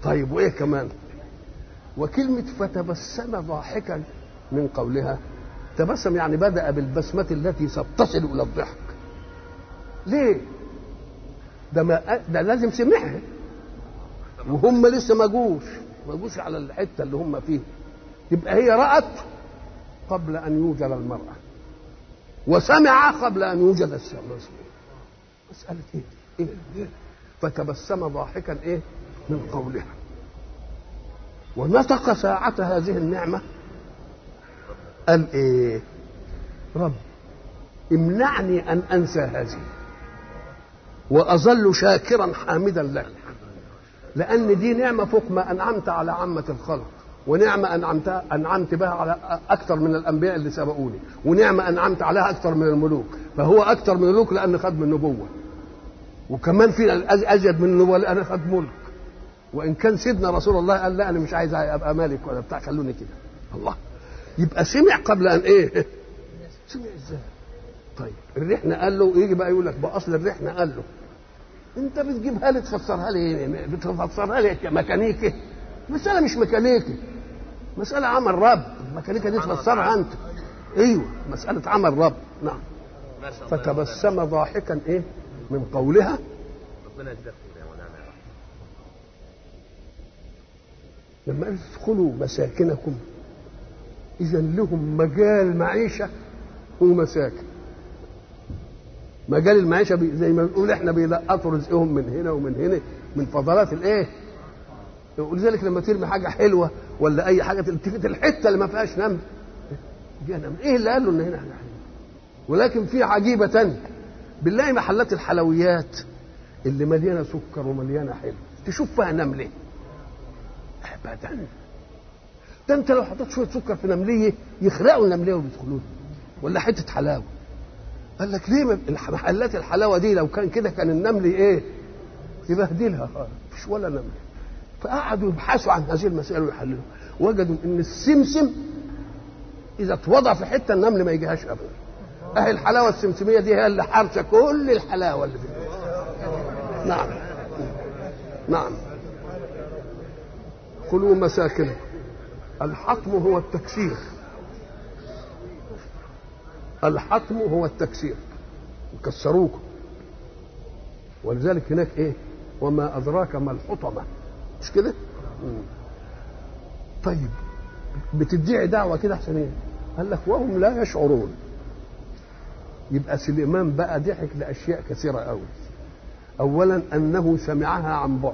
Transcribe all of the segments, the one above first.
طيب وايه كمان وكلمة فتبسم ضاحكا من قولها تبسم يعني بدأ بالبسمة التي ستصل إلى الضحك ليه؟ ده ما ده لازم سمعها وهم لسه ما جوش ما جوش على الحتة اللي هم فيها يبقى هي رأت قبل أن يوجد المرأة وسمع قبل أن يوجد السمع مسألة إيه؟ إيه؟ إيه؟ فتبسم ضاحكا إيه؟ من قولها ونطق ساعة هذه النعمة قال ايه رب امنعني ان انسى هذه واظل شاكرا حامدا لك لان دي نعمه فوق ما انعمت على عامه الخلق ونعمه انعمت انعمت بها على اكثر من الانبياء اللي سبقوني ونعمه انعمت عليها اكثر من الملوك فهو اكثر من الملوك لان خد من النبوه وكمان في ازيد من النبوه لان خد ملك وان كان سيدنا رسول الله قال لا انا مش عايز ابقى مالك ولا بتاع خلوني كده الله يبقى سمع قبل ان ايه سمع ازاي طيب الرحنه قال له يجي بقى يقول لك بقى اصل الرحنه قال له انت بتجيبها لي تفسرها لي بتفسرها لي ميكانيكي مساله مش ميكانيكي مساله عمل رب الميكانيكا دي تفسرها انت ايوه مساله عمل رب نعم فتبسم ضاحكا ايه من قولها ربنا يجزاك خير يا مولانا يا رب. لما قال ادخلوا مساكنكم اذا لهم مجال معيشه ومساكن مجال المعيشه بي زي ما بنقول احنا بيلقطوا رزقهم من هنا ومن هنا من فضلات الايه ولذلك لما ترمي حاجه حلوه ولا اي حاجه تلتفت الحته اللي ما فيهاش نمل دي نمل ايه اللي قال له ان هنا حاجه حلوه ولكن في عجيبه تانية بالله محلات الحلويات اللي مليانه سكر ومليانه حلو تشوف فيها نمله ابدا ده انت لو حطيت شويه سكر في نمليه يخرقوا النمليه وبيدخلوا ولا حته حلاوه قال لك ليه ما- الح- محلات الحلاوه دي لو كان كده كان النمل ايه يبهدلها خالص مفيش ولا نمل فقعدوا يبحثوا عن هذه المسائل ويحللوا وجدوا ان السمسم اذا اتوضع في حته النمل ما يجيهاش ابدا اهي الحلاوه السمسميه دي هي اللي حارسه كل الحلاوه اللي فيها نعم نعم كلوا مساكنكم الحطم هو التكسير الحطم هو التكسير يكسروكم ولذلك هناك ايه وما ادراك ما الحطمه مش كده مم. طيب بتدعي دعوه كده احسن ايه قال لك وهم لا يشعرون يبقى سليمان بقى ضحك لاشياء كثيره قوي اولا انه سمعها عن بعد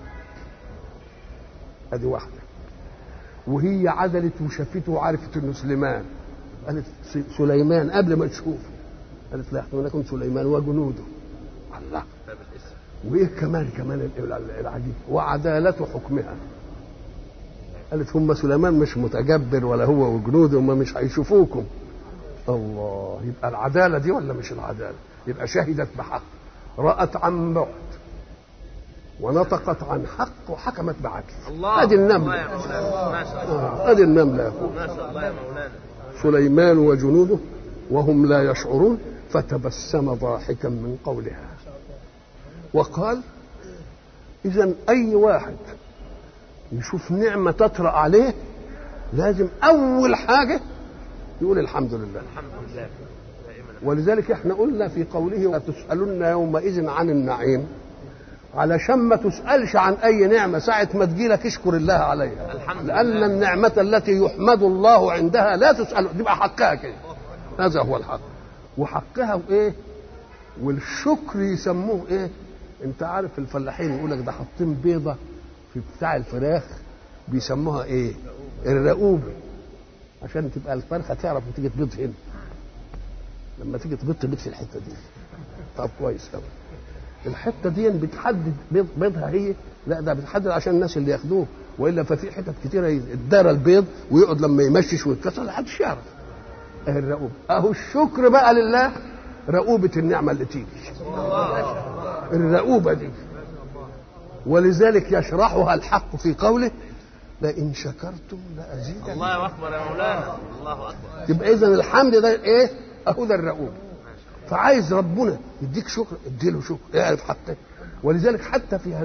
ادي واحده وهي عدلت وشافته وعرفت انه سليمان قالت س- سليمان قبل ما تشوفه قالت لا يحتمل يكون سليمان وجنوده الله باب الاسم وايه كمان كمان ال- ال- العجيب وعدالة حكمها قالت هم سليمان مش متجبر ولا هو وجنوده هم مش هيشوفوكم الله يبقى العدالة دي ولا مش العدالة يبقى شهدت بحق رأت عن بعد ونطقت عن حق وحكمت بعدل الله ادي الله النملة يا مولانا ما شاء الله آه، ادي النملة يا اخويا ما شاء الله يا مولانا سليمان وجنوده وهم لا يشعرون فتبسم ضاحكا من قولها وقال اذا اي واحد يشوف نعمه تطرا عليه لازم اول حاجه يقول الحمد لله الحمد لله دائما ولذلك احنا قلنا في قوله وتسالن يومئذ عن النعيم علشان ما تسالش عن اي نعمه ساعه ما تجيلك اشكر الله عليها الحمد لان لله. النعمه التي يحمد الله عندها لا تسال تبقى حقها كده هذا هو الحق وحقها وايه والشكر يسموه ايه انت عارف الفلاحين يقول لك ده حاطين بيضه في بتاع الفراخ بيسموها ايه الرقوبه عشان تبقى الفرخه تعرف وتيجي تبيض هنا لما تيجي تبيض تبيض في الحته دي طب كويس قوي الحته دي بتحدد بيض بيضها هي لا ده بتحدد عشان الناس اللي ياخدوه والا ففي حتت كتيره يدار البيض ويقعد لما يمشش ويتكسر محدش يعرف اهي الرقوبه اهو الشكر بقى لله رقوبه النعمه اللي تيجي الرقوبه دي ولذلك يشرحها الحق في قوله لئن شكرتم لازيدنكم الله اكبر يا مولانا الله اكبر يبقى اذا الحمد ده ايه اهو ده الرقوب فعايز ربنا يديك شكر اديله شكر اعرف حقه ولذلك حتى في هذه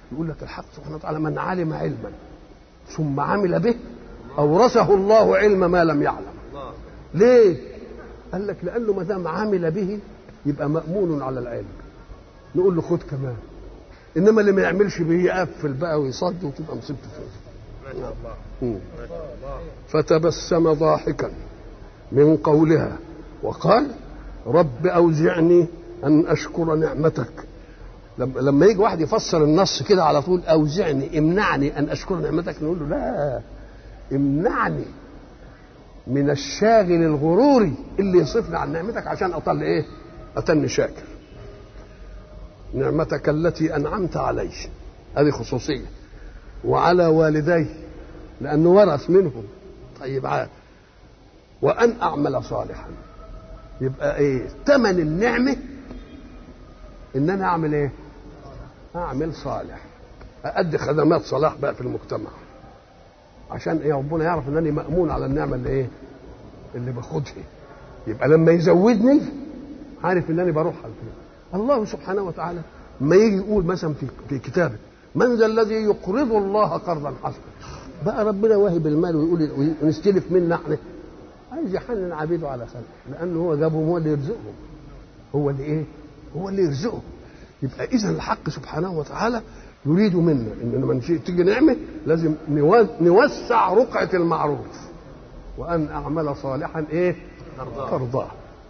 يقول لك الحق سبحانه وتعالى من علم علما ثم عمل به اورثه الله علم ما لم يعلم الله ليه قال لك لانه ما دام عمل به يبقى مامون على العلم نقول له خد كمان انما اللي ما يعملش به يقفل بقى ويصد وتبقى مصيبته فيه ما شاء الله مم. ما شاء الله فتبسم ضاحكا من قولها وقال رب أوزعني أن أشكر نعمتك لما لما يجي واحد يفسر النص كده على طول أوزعني امنعني أن أشكر نعمتك نقول له لا امنعني من الشاغل الغروري اللي يصفني عن نعمتك عشان أطل إيه أتني شاكر نعمتك التي أنعمت علي هذه خصوصية وعلى والدي لأنه ورث منهم طيب عاد وأن أعمل صالحا يبقى إيه ثمن النعمة إن أنا أعمل إيه أعمل صالح أأدي خدمات صلاح بقى في المجتمع عشان إيه ربنا يعرف إنني مأمون على النعمة اللي إيه اللي باخدها يبقى لما يزودني عارف إنني بروح على الفلوس الله سبحانه وتعالى ما يجي يقول مثلا في في كتابه من ذا الذي يقرض الله قرضا حسنا بقى ربنا واهب المال ويقول ونستلف منه احنا عايز يحنن عبيده على خلقه لانه هو جابهم هو اللي يرزقهم هو اللي ايه هو اللي يرزقهم يبقى اذا الحق سبحانه وتعالى يريد منا ان لما نشي- تيجي نعمه لازم نو- نوسع رقعه المعروف وان اعمل صالحا ايه ترضاه. ترضاه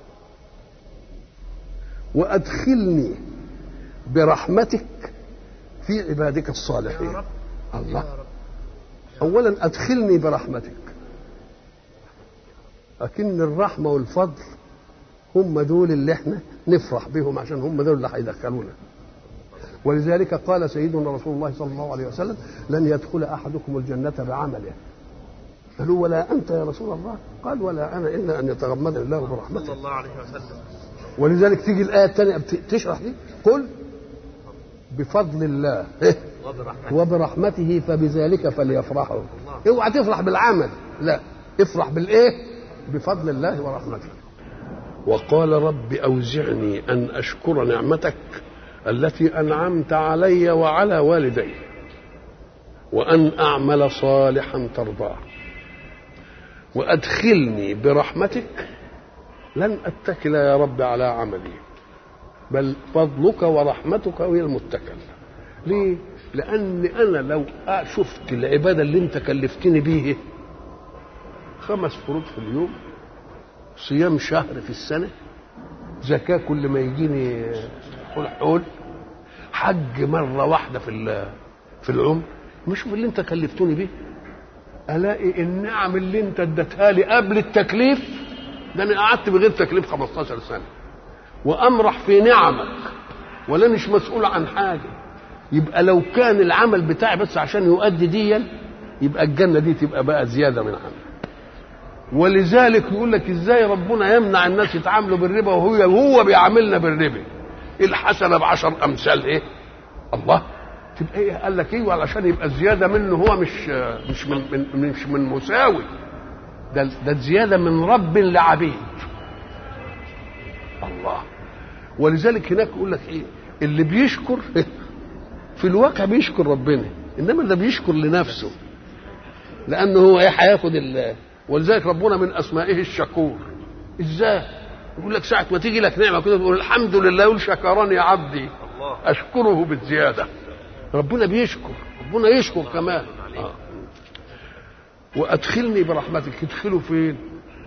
وادخلني برحمتك في عبادك الصالحين يا رب الله يا رب اولا ادخلني برحمتك لكن الرحمه والفضل هم دول اللي احنا نفرح بهم عشان هم دول اللي هيدخلونا ولذلك قال سيدنا رسول الله صلى الله عليه وسلم لن يدخل احدكم الجنه بعمله قالوا ولا انت يا رسول الله قال ولا انا الا ان يتغمدني الله صلى برحمته الله عليه وسلم ولذلك تيجي الايه الثانيه بت- تشرح دي قل بفضل الله إيه؟ وبرحمته وبرحمته فبذلك فليفرحوا اوعى تفرح بالعمل لا افرح بالايه بفضل الله ورحمته وقال رب اوزعني ان اشكر نعمتك التي انعمت علي وعلى والدي وان اعمل صالحا ترضاه وادخلني برحمتك لن اتكل يا رب على عملي بل فضلك ورحمتك هي المتكل ليه لان انا لو شفت العباده اللي انت كلفتني بيه خمس فروض في اليوم صيام شهر في السنه زكاه كل ما يجيني حول حول حج مره واحده في ال- في العمر ما اشوف اللي انت كلفتني بيه الاقي النعم اللي انت اديتها لي قبل التكليف ده انا قعدت بغير تكليف 15 سنه وامرح في نعمك ولا مش مسؤول عن حاجه يبقى لو كان العمل بتاعي بس عشان يؤدي ديا يبقى الجنه دي تبقى بقى زياده من عمل ولذلك يقول لك ازاي ربنا يمنع الناس يتعاملوا بالربا وهو هو بيعاملنا بالربا الحسنه بعشر امثال ايه الله تبقى ايه قال لك ايه علشان يبقى الزياده منه هو مش مش من, من مش من مساوي ده ده زياده من رب لعبيد الله ولذلك هناك يقول لك ايه اللي بيشكر في الواقع بيشكر ربنا انما ده بيشكر لنفسه لانه هو ايه هياخد ال ولذلك ربنا من اسمائه الشكور ازاي يقول لك ساعه ما تيجي لك نعمه كده تقول الحمد لله يقول شكرني عبدي الله اشكره بالزياده ربنا بيشكر ربنا يشكر كمان آه. وادخلني برحمتك ادخله فين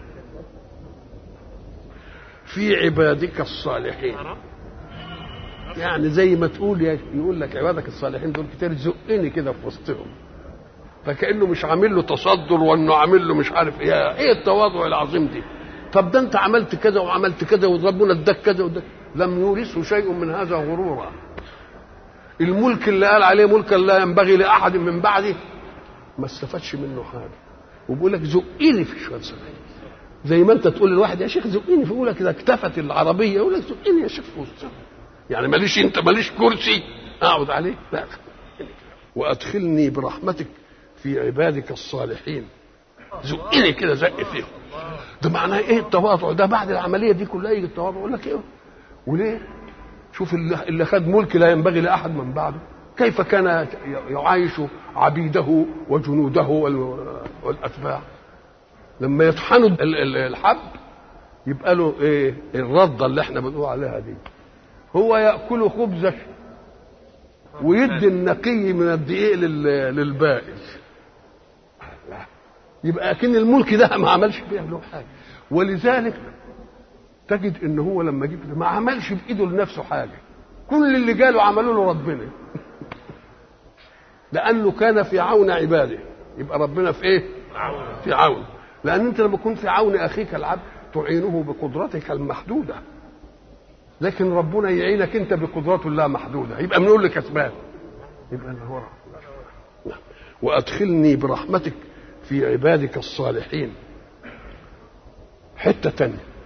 في عبادك الصالحين يا رب يعني زي ما تقول يا- يقول لك عبادك الصالحين دول كتير زقني كده في وسطهم فكانه مش عامل له تصدر وانه عامل له مش عارف ايه ايه التواضع العظيم دي طب ده انت عملت كذا وعملت كذا وربنا اداك كذا وده لم يورثه شيء من هذا غرورا الملك اللي قال عليه ملكا لا ينبغي لاحد من بعده ما استفادش منه حاجه وبيقول لك زقني في شويه سنين زي ما انت تقول للواحد يا شيخ زقني فيقول لك اذا اكتفت العربيه يقول لك زقني يا شيخ في وسطها يعني ماليش انت ماليش كرسي اقعد عليه لا وادخلني برحمتك في عبادك الصالحين زقني كده زق فيهم ده معناه ايه التواضع ده بعد العمليه دي كلها يجي التواضع يقول لك ايه وليه شوف اللي, اللي خد ملك لا ينبغي لاحد من بعده كيف كان يعايش عبيده وجنوده وال- والاتباع لما يطحنوا ال- ال- الحب يبقى له ايه الرده اللي احنا بنقول عليها دي هو ياكل خبزه ويدي النقي من الدقيق لل- للبائع لا. يبقى اكن الملك ده ما عملش بيه له حاجه ولذلك تجد ان هو لما جه كده ما عملش بايده لنفسه حاجه كل اللي جاله عملوا له ربنا لانه كان في عون عباده يبقى ربنا في ايه في عون لان انت لما تكون في عون اخيك العبد تعينه بقدرتك المحدوده لكن ربنا يعينك انت بقدرته لا محدوده يبقى بنقول لك كسبان يبقى اللي هو نعم. وادخلني برحمتك في عبادك الصالحين حته تانيه